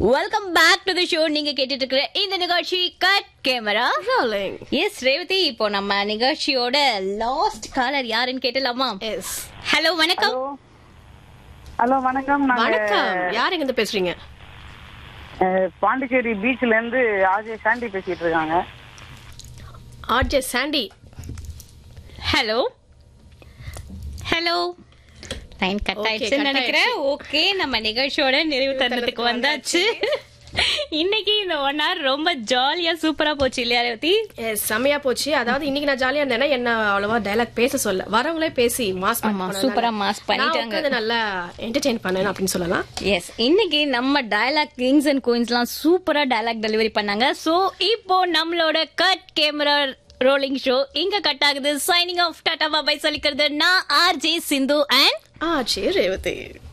Welcome back to the show நீங்க கேட்டுட்டு இருக்கிற இந்த நிகழ்ச்சி cut camera Rolling. Yes Revathi இப்போ நம்ம நிகழ்ச்சியோட லாஸ்ட் காலர் யாருன்னு கேட்டலாமா Yes. ஹலோ வணக்கம் ஹலோ ஹலோ வணக்கம் நாங்க வணக்கம் யார் எங்க இருந்து பேசுறீங்க அஹ், பாண்டிச்சேரி பீச்ல இருந்து ஆஜே சாண்டி பேசிட்டு இருக்காங்க RJ Sandy hello hello line cut Okay, ஆயிடுச்சுன்னு cut நினைக்கிறேன் ஓகே நம்ம நிகழ்ச்சியோட நிறைவு தருணத்துக்கு வந்தாச்சு இன்னைக்கு இந்த ஒன் ஹவர் ரொம்ப ஜாலியா சூப்பரா போச்சு இல்லையா ரேவதி எஸ் செமையா போச்சு அதாவது இன்னைக்கு நான் ஜாலியா இருந்தேன்னா என்ன அவ்வளவா டைலாக் பேச சொல்ல வரவங்களே பேசி மாஸ் ஆமா, சூப்பரா mass பண்ணிட்டாங்க. நல்லா என்டர்டெயின் பண்ணேன் அப்படின்னு சொல்லலாம் எஸ் இன்னைக்கு நம்ம டயலாக் கிங்ஸ் அண்ட் குயின்ஸ்லாம் சூப்பரா டயலாக் டெலிவரி பண்ணாங்க சோ இப்போ நம்மளோட கட் கேமரா ரோலிங் ஷோ இங்க கட் ஆகுது சைனிங் ஆஃப் டாடா பாய் சொல்லிக்கிறது நான் ஆர் ஜே சிந்து அண்ட் ஆ சரி ரேவதி